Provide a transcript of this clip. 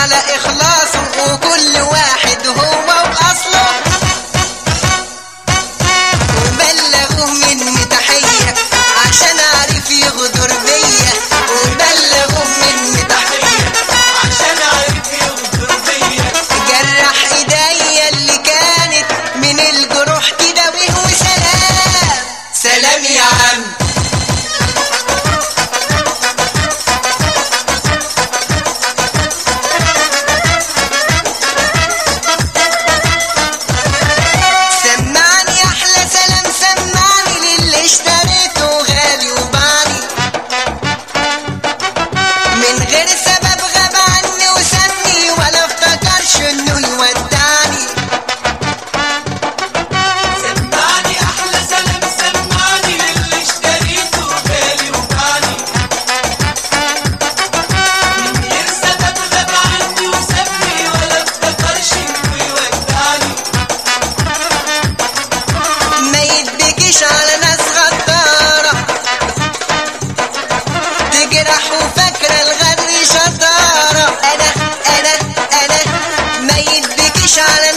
على إخلاصه وكل واحد هو وأصله وبلغوه مني تحية عشان عارف يغدر بيا وبلغوه مني تحية عشان عارف يغدر بيا جرح ايديا اللي كانت من الجروح تداويه وسلام سلام يا عم سمعني احلى سلام سمعني للي اشتريته غالي وبعني من غير سبب غاب عني وسابني ولا افتكرش انه يودعني سمعني احلى سلام سمعني للي اشتريته غالي وبعني من غير سبب غاب عني وسابني ولا افتكرش انه يودعني ما يدبكيش على ناس غدارة تجرح وفاكرة الغدر شطارة أنا أنا أنا ما يدبكيش على